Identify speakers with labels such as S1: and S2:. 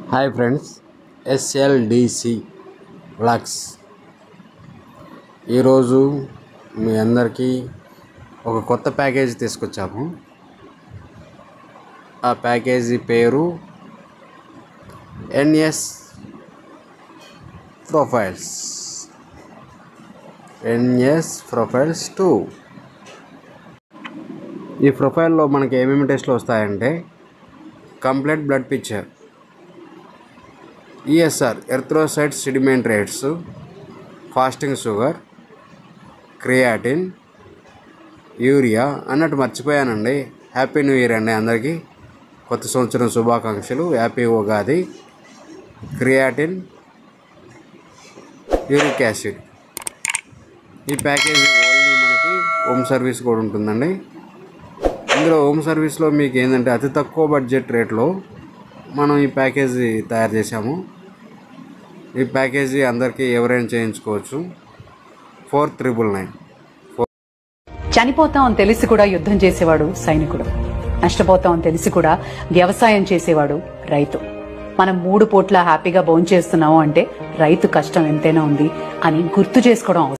S1: hi friends ఎస్ఎల్డిసి vlogs ఈరోజు మీ అందరికీ ఒక కొత్త ప్యాకేజీ తీసుకొచ్చాము ఆ ప్యాకేజీ పేరు NS profiles NS profiles two ఈ ప్రొఫైల్లో మనకి ఏమేమి టెస్ట్లు వస్తాయంటే complete blood picture ESR erythrocyte sedimentation rates fasting sugar creatinine urea అన్నట్టు మర్చిపోయానండి హ్యాపీ న్యూ ఇయర్ అండి అందరికీ కొత్త సంవత్సరం శుభాకాంక్షలు happy Ugadi creatinine uric acid ఈ ప్యాకేజీ ఓన్లీ మనకి హోమ్ సర్వీస్ కూడా ఉంటుందండి ఇందులో హోమ్ సర్వీస్లో మీకు ఏంటంటే అతి తక్కువ బడ్జెట్ రేట్లో మనం ఈ ప్యాకేజీ తయారు చేశాము ఈ ప్యాకేజీ అందరికీ ఎవరైనా చేయించుకోవచ్చు ఫోర్ త్రిబుల్ నైన్
S2: చనిపోతాం అని తెలిసి కూడా యుద్ధం చేసేవాడు సైనికుడు నష్టపోతాం అని తెలిసి కూడా వ్యవసాయం చేసేవాడు రైతు మనం మూడు పూట్ల హ్యాపీగా భోంచేస్తున్నాము అంటే రైతు కష్టం ఎంతైనా ఉంది అని గుర్తు చేసుకోవడం అవసరం